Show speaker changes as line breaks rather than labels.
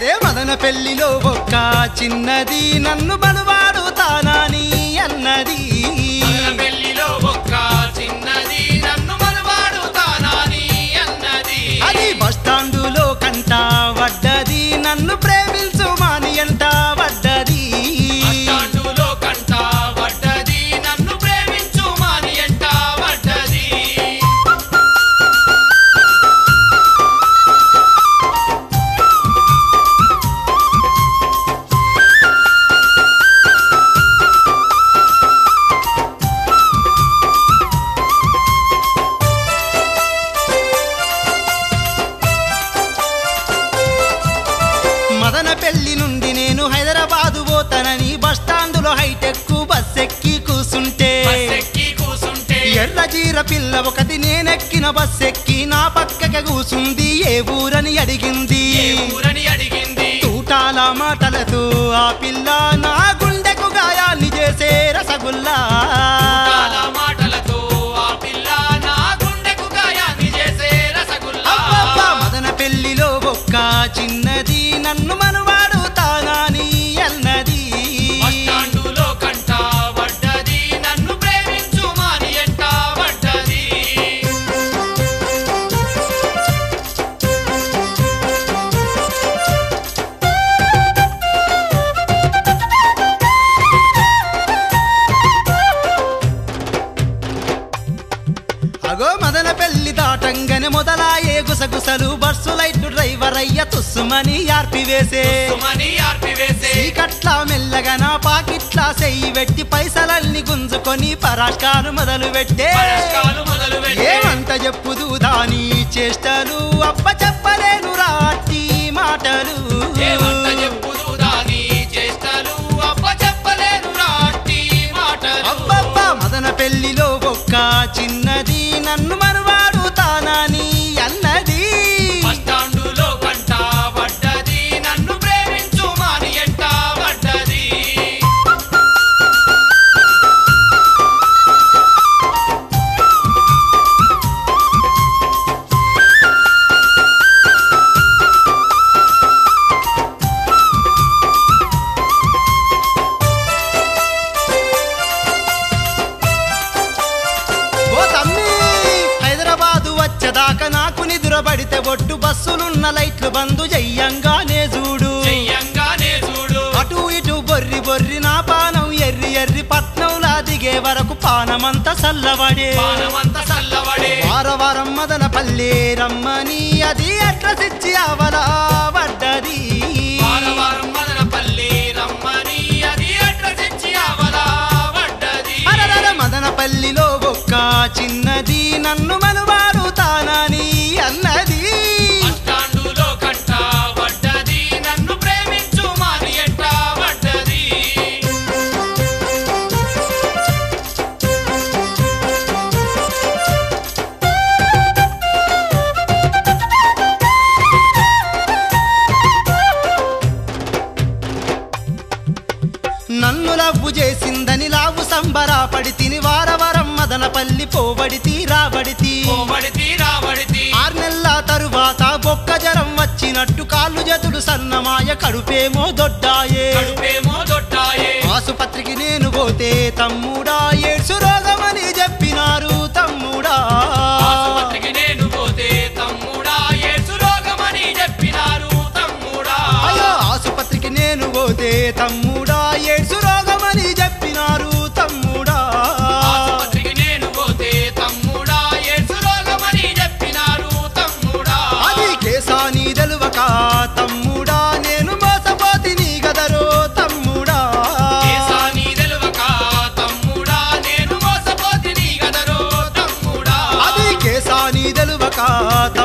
అరే మదన పెళ్లిలో ఒక్క చిన్నది నన్ను బలువాడుతానని అన్నది
మన పెళ్లిలో ఒక్క చిన్నది నన్ను మనవాడుతానని అన్నది
అది బస్టాండులో కంట వడ్డది నన్ను ప్రేమించుమాని అంట వడ్డది
బస్టాండులో కంట పడ్డది నన్ను ప్రేమించు మాని ఎంట పడ్డది
మదన పెళ్లి నుండి నేను హైదరాబాదు పోతానని బస్టాండులో హైటెక్ బస్ ఎక్కి కూసుంటే
బస్ ఎక్కి కూసుంటే
ఎర్ర జీర పిల్ల ఒకటి నేనెక్కిన బస్ ఎక్కి నా పక్కకి కూసుంది ఏ ఊరని అడిగింది
ఏ ఊరని అడిగింది
తూటాల మాటలతో ఆ పిల్ల నా గుండెకు గాయాన్ని చేసే రసగుల్లా
చాలా మాటలతో ఆ పిల్ల నా గుండెకు గాయాన్ని చేసే రసగుల్లా
అబ్బబ్బా, మదన పెళ్లిలో ఒక్క చిన్నది నన్ను మనవాడుతానని అన్నది
బస్టాండులో కంట పడ్డది నన్ను ప్రేమించు మాని ఎంట పడ్డది
అగో మదన పెళ్లి దాటంగనే మొదలాయే గుసగుసలు బస్సు లైట్ డ్రైవర్ అయ్య తుస్సుమని ఆర్పివేసే
సుమని ఆర్పివేసే
చీకట్ల మెల్లగా నా పాకిట్లా సెయ్యి పెట్టి పైసలల్ని గుంజుకొని పరాష్కాలు మొదలు పెట్టే
పరస్కాలు మొదలు పెట్టే
ఏమంత చెప్పుదు దాని చేష్టలు అప్ప చెప్పలేను రాటి మాటలు
ఏమంట చెప్పుదు దాని చేష్టలు అప్ప చెప్పలేను రాటి మాటలు
అబ్బబ్బ మదన పెళ్లిలో ఒక్క చిన్నది నన్ను మనవాడుతానని అన్నది
బస్టాండులో కంట పడ్డది నన్ను ప్రేమించు మాని ఎంట పడ్డది
ఓ తమ్మి హైదరాబాదు వచ్చేదాకా నాకు నిద్రపడితే ఒట్టు బస్సులున్న లైట్లు బందు చెయ్యంగానే చూడు
చెయ్యంగానే చూడు
అటు ఇటు బొర్రి బొర్రి నా పానం ఎర్రి ఎర్రి పట్నంలా దిగే వరకు పానమంత సల్లబడే
పానమంత సల్లవడే
వార వారం మదన పల్లె రమ్మని అది అడ్రస్ ఇచ్చి అవలా పడ్డది
వార వారం మదనపల్లి రమ్మని అది అడ్రస్ ఇచ్చి అవలా పడ్డది
అరరర మదనపల్లిలో ఒక్క చిన్నది నన్ను మనవాడుతానని అన్నది
బస్టాండులో కంట పడ్డది నన్ను ప్రేమించు మాని ఎంట పడ్డది
నన్ను లవ్వు చేసిందని లావు సంబరాపడి తిని వారవరం మదనపల్లి పోబడితి రాబడితి
పోబడితి రాబడితి
ఆరు నెలల తరువాత బొక్క జరం వచ్చినట్టు కాళ్ళు జతులు సన్నమాయ కడుపేమో దొడ్డాయే
కడుపేమో దొడ్డాయే
ఆసుపత్రికి నేను పోతే తమ్ముడా ఏడ్సు రోగమని చెప్పినారు తమ్ముడా
ఆసుపత్రికి నేను పోతే తమ్ముడా ఏసు రోగమని చెప్పినారు తమ్ముడా
అయ్యో ఆసుపత్రికి నేను పోతే తమ్ముడా ఏడ్సు రోగమని చెప్పినారు తమ్ముడా
ఆసుపత్రికి నేను పోతే తమ్ముడా ఏసు రోగమని చెప్పినారు తమ్ముడా
అది కేసాని తెలువక తమ్ముడా నేను మోసపోతిని గదరో తమ్ముడా
కేసాని తెలవక తమ్ముడా నేను మోసపోతిని గదరో తమ్ముడా
అది కేసాని తెలువక